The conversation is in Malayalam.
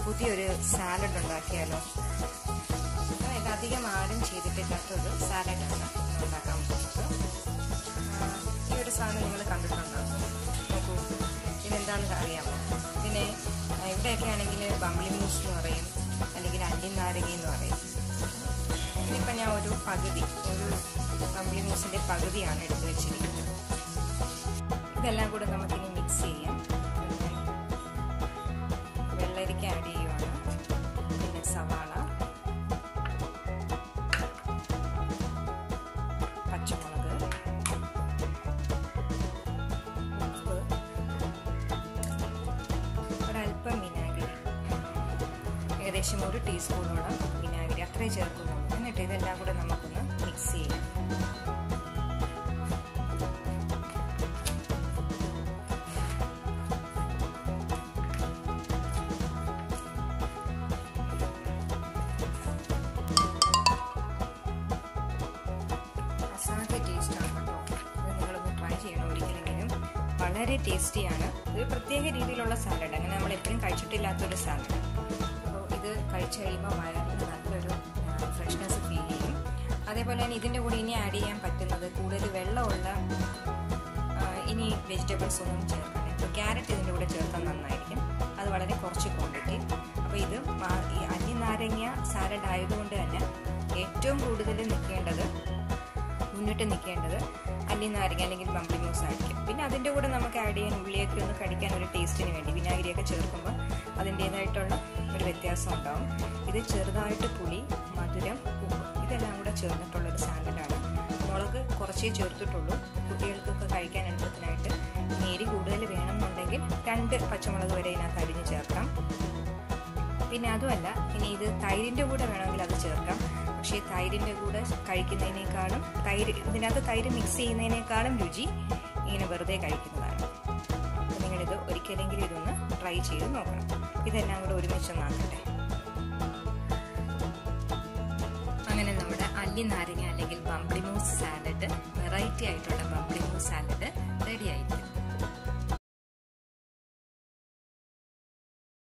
പുതിയൊരു സാലഡ് ഉണ്ടാക്കിയാലോ അതായത് അധികം ആരും ചെയ്തിട്ടില്ലാത്തൊരു സാലഡാണ് ഉണ്ടാക്കാൻ പോകുന്നത് ആ, ഈ ഒരു സാധനം നിങ്ങൾ കണ്ടിട്ടുണ്ടോ നോക്കൂ ഇതെന്താണെന്ന് അറിയാമോ ഇതിനെ ആ, ഇവിടെയൊക്കെ ആണെങ്കിൽ ബംബ്ലി മൂസ് എന്ന് പറയും അല്ലെങ്കിൽ അണ്ടിനാരങ്ങ എന്ന് പറയും ഇതിപ്പോൾ ഞാൻ ഒരു പകുതി ഒരു ബംബ്ലി മൂസിൻ്റെ പകുതിയാണ് എടുത്ത് വെച്ചിരിക്കുന്നത് ഇതെല്ലാം കൂടെ നമുക്കിനി മിക്സ് ചെയ്യാം വെള്ളരിക്ക ആഡ് ചെയ്യുവാണ് പിന്നെ സവാള പച്ചമുളക് ഉപ്പ് ഒരല്പം വിനാഗിരി ഏകദേശം ഒരു ടീസ്പൂണോളം വിനാഗിരി അത്രേ ചേർക്കുന്നുള്ളൂ എന്നിട്ട് ഇതെല്ലാം കൂടെ നമുക്കൊന്ന് മിക്സ് ചെയ്യാം അസാധ്യ ടേസ്റ്റാണ് കേട്ടോ ഇത് നിങ്ങളൊന്ന് ട്രൈ ചെയ്യണം ഒരിക്കലെങ്കിലും വളരെ ടേസ്റ്റിയാണ് ഒരു പ്രത്യേക രീതിയിലുള്ള സാലഡ് അങ്ങനെ നമ്മൾ എപ്പോഴും കഴിച്ചിട്ടില്ലാത്തൊരു സാലഡ് അപ്പോൾ ഇത് കഴിച്ചു കഴിയുമ്പോൾ വയറിന് നല്ലൊരു ഫ്രഷ്നെസ് ഫീൽ ചെയ്യും അതേപോലെ തന്നെ ഇതിൻ്റെ കൂടെ ഇനി ആഡ് ചെയ്യാൻ പറ്റുന്നത് കൂടുതൽ വെള്ളമുള്ള ആ, ഇനി വെജിറ്റബിൾസ് ഒന്നും ചേർക്കണം ഇപ്പോൾ ക്യാരറ്റ് ഇതിൻ്റെ കൂടെ ചേർത്താൽ നന്നായിരിക്കും അത് വളരെ കുറച്ച് ക്വാണ്ടിറ്റി അപ്പോൾ ഇത് മാ- ഈ അല്ലി നാരങ്ങ സാലഡ് ആയതുകൊണ്ട് തന്നെ ഏറ്റവും കൂടുതൽ നിൽക്കേണ്ടത് മുന്നിട്ട് നിൽക്കേണ്ടത് അല്ലി നാരങ്ങ അല്ലെങ്കിൽ ബംബ്ലി മ്യൂസ് ആയിരിക്കും പിന്നെ അതിൻ്റെ കൂടെ നമുക്ക് ആഡ് ചെയ്യാൻ ഉള്ളിയൊക്കെ ഒന്ന് കടിക്കാൻ ഒരു ടേസ്റ്റിന് വേണ്ടി വിനാഗിരിയൊക്കെ ചേർക്കുമ്പോൾ അതിൻ്റേതായിട്ടുള്ള ഒരു വ്യത്യാസം ഉണ്ടാവും ഇത് ചെറുതായിട്ട് പുളി മധുരം ഉപ്പ് ഇതെല്ലാം കൂടെ ചേർന്നിട്ടുള്ളൊരു സാലഡാണ് മുളക് കുറച്ചേ ചേർത്തിട്ടുള്ളൂ കുട്ടികൾക്കൊക്കെ കഴിക്കാൻ എളുപ്പത്തിനായിട്ട് നേരി കൂടുതൽ വേണമെന്നുണ്ടെങ്കിൽ രണ്ട് പച്ചമുളക് വരെ ഇതിനകത്ത് അരിഞ്ഞ് ചേർക്കാം പിന്നെ അതുമല്ല ഇനി ഇത് തൈരിൻ്റെ കൂടെ വേണമെങ്കിൽ അത് ചേർക്കാം പക്ഷേ തൈരിൻ്റെ കൂടെ കഴിക്കുന്നതിനേക്കാളും തൈര് ഇതിനകത്ത് തൈര് മിക്സ് ചെയ്യുന്നതിനേക്കാളും രുചി ഇങ്ങനെ വെറുതെ കഴിക്കുന്നതാണ് അപ്പോൾ നിങ്ങളിത് ഒരിക്കലെങ്കിലും ഇതൊന്ന് ട്രൈ ചെയ്ത് നോക്കണം ഇതെല്ലാം കൂടെ ഒരുമിച്ചൊന്നാക്കട്ടെ അങ്ങനെ നമ്മുടെ അല്ലി നാരങ്ങ അല്ലെങ്കിൽ ബംബ്ലിമൂസ് സാലഡ് വെറൈറ്റി ആയിട്ടുള്ള ബംബ്ലിമൂസ് സാലഡ് റെഡി ആയി